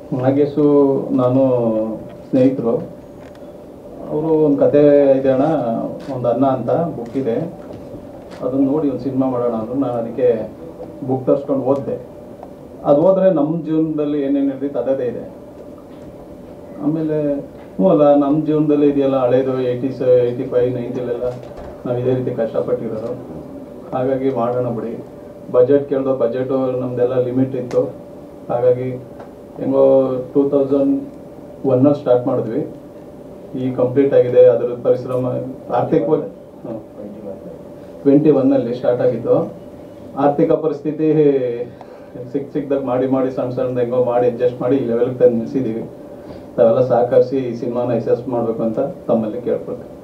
ನಾಗೇಶು ನಾನು ಸ್ನೇಹಿತರು ಅವರು ಒಂದು ಕತೆ ಇದೆ ಅಣ್ಣ ಒಂದು ಅನ್ನ ಅಂತ ಬುಕ್ ಇದೆ ಅದನ್ನ ನೋಡಿ ಒಂದು ಸಿನಿಮಾ ಮಾಡೋಣ ಅಂದ್ರು ನಾನು ಅದಕ್ಕೆ ಬುಕ್ ತರಿಸ್ಕೊಂಡು ಓದಿದೆ ಅದು ಹೋದ್ರೆ ನಮ್ಮ ಜೀವನದಲ್ಲಿ ಏನೇನು ನಡೆದಿತ್ತು ಅದೇ ಇದೆ ಆಮೇಲೆ ಹ್ಞೂ ಅಲ್ಲ ನಮ್ಮ ಜೀವನದಲ್ಲಿ ಇದೆಯಲ್ಲ ಹಳೇದು ಏಯ್ಟೀಸ್ ಏಯ್ಟಿ ಫೈವ್ ನೈಂಟಿಲೆಲ್ಲ ನಾವು ಇದೇ ರೀತಿ ಕಷ್ಟಪಟ್ಟಿರೋದು ಹಾಗಾಗಿ ಮಾಡೋಣ ಬಿಡಿ ಬಜೆಟ್ ಕೇಳಿದೋ ಬಜೆಟು ನಮ್ಮದೆಲ್ಲ ಲಿಮಿಟ್ ಇತ್ತು ಹಾಗಾಗಿ ಹೆಂಗೋ ಟೂ ತೌಸಂಡ್ ಒನ್ನಲ್ಲಿ ಸ್ಟಾರ್ಟ್ ಮಾಡಿದ್ವಿ ಈ ಕಂಪ್ಲೀಟ್ ಆಗಿದೆ ಅದ್ರ ಪರಿಶ್ರಮ ಆರ್ಥಿಕವಾಗಿ ಟ್ವೆಂಟಿ ಒನ್ನಲ್ಲಿ ಸ್ಟಾರ್ಟ್ ಆಗಿದ್ದು ಆರ್ಥಿಕ ಪರಿಸ್ಥಿತಿ ಸಿಕ್ ಸಿಕ್ದಾಗ ಮಾಡಿ ಮಾಡಿ ಸಣ್ಣ ಸಣ್ಣದ ಹೆಂಗೋ ಮಾಡಿ ಅಡ್ಜಸ್ಟ್ ಮಾಡಿ ಈ ಲೆವೆಲ್ಗೆ ತಂದು ನಿಲ್ಸಿದ್ದೀವಿ ತಾವೆಲ್ಲ ಸಹಕರಿಸಿ ಈ ಸಿನಿಮಾನ ಯಶಸ್ಸು ಮಾಡಬೇಕು ಅಂತ ತಮ್ಮಲ್ಲಿ ಕೇಳ್ಕೊಳ್ತೀನಿ